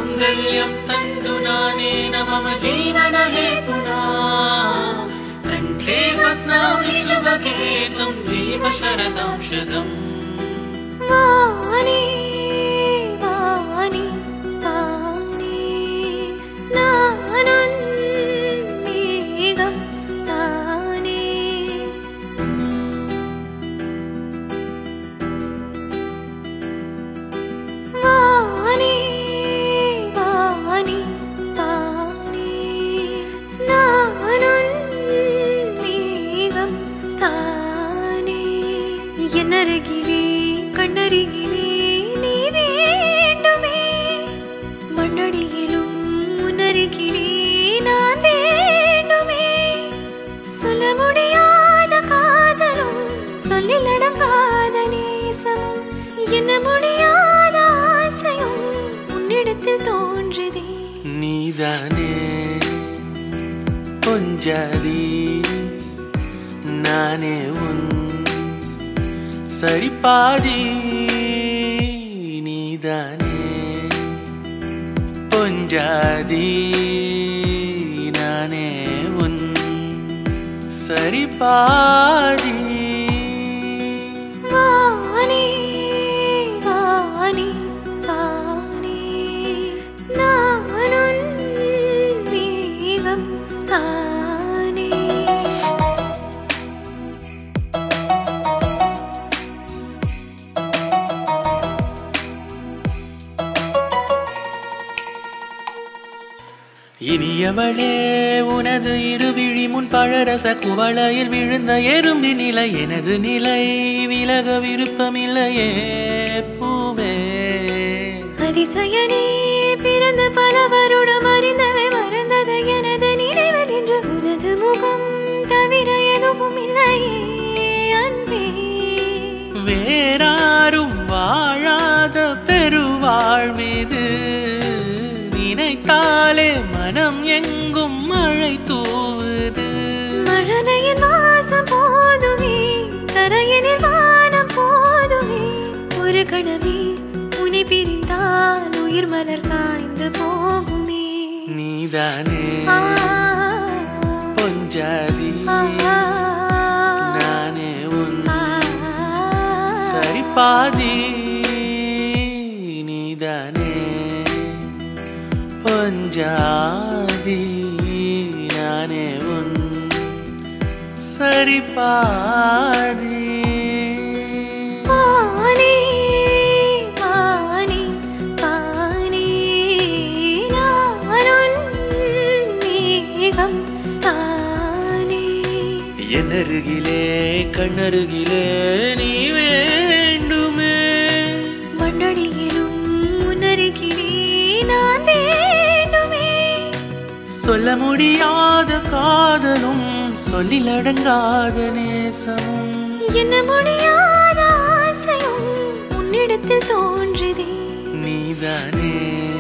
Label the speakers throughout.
Speaker 1: माङ्गल्यं तन्तु नानेन मम जीवनहेतुना कण्ठे पद्मानि शुभकेतं जीव शरदां शतम्
Speaker 2: வாணி வாணி வாணி நானுன் மேகம் தானே வாணி வாணி வாணி நானுன் மேகம் தானே என்னருகிலே கண்ணருகிலே நீ வேண்டுமே மண்ணடியிலும் முன்னருகிலே நான் வேண்டுமே சொல்ல முடியாத காதலும் சொல்லில் அடங்காத நேசமும் என்ன முடியாத ஆசையும் உன்னிடத்தில் தோன்றுதே
Speaker 1: நீதானே பொஞ்சாதி நானே உன் சரிபாதி நீதானே பொஞ்சாதி நானே உன் சரிபாதி
Speaker 2: வாணி வாணி வாணி நானுன் மேகம் தானே
Speaker 1: இனியவளே உனது இருவிழி முன் பழரச குவளையில் விழுந்த எறும்பி நிலை எனது நிலை விலக விருப்பமில்லையே பூவே
Speaker 2: அதிசயனே பிறந்த பல வருடம் அறிந்தவை மறந்தது எனது நினைவில் இன்று உனது முகம் தவிர எதுவும் இல்லையே அன்பே
Speaker 1: வேறாரும் வாழாத பெருவாழ்விது நினைத்தாலே மனம் எங்கும் மழை தூவுது
Speaker 2: மழலையின் வாசம் போதுமே கரையனில் வானம் போதுமே ஒரு கணமே உன்னை பிரிந்தால் உயிர் மலர் காய்ந்து போகுமே
Speaker 1: நீதானே
Speaker 2: ஆ,
Speaker 1: பொஞ்சாதி
Speaker 2: ஆ,
Speaker 1: நானே உன்
Speaker 2: ஆ,
Speaker 1: சரிபாதி நீதானே பொஞ்சாதி நானே உன் சரிபாதி
Speaker 2: வாணி, வாணி, வாணி, நானுன் மேகம் தானே.
Speaker 1: என்னருகிலே கண்ணருகிலே நீ வேண்டுமே
Speaker 2: மண்ணடியிலும் முன்னருகிலே நான் வேண்டுமே
Speaker 1: சொல்ல முடியாத காதலும் சொல்லில் அடங்காத நேசமும்
Speaker 2: என்ன முடியாத ஆசையும் உன்னிடத்தில் தோன்றுதே
Speaker 1: நீதானே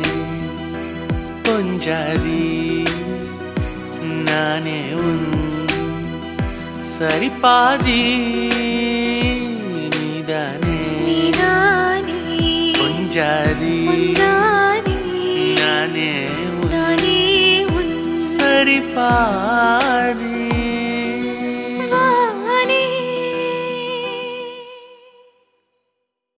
Speaker 1: பொஞ்சாதி நானே உன் சரிபாதி நீதானே
Speaker 2: நீதானே
Speaker 1: பொஞ்சாதி
Speaker 2: ஒன்றானே
Speaker 1: நானே உன்
Speaker 2: நானே உன்
Speaker 1: சரிபாதி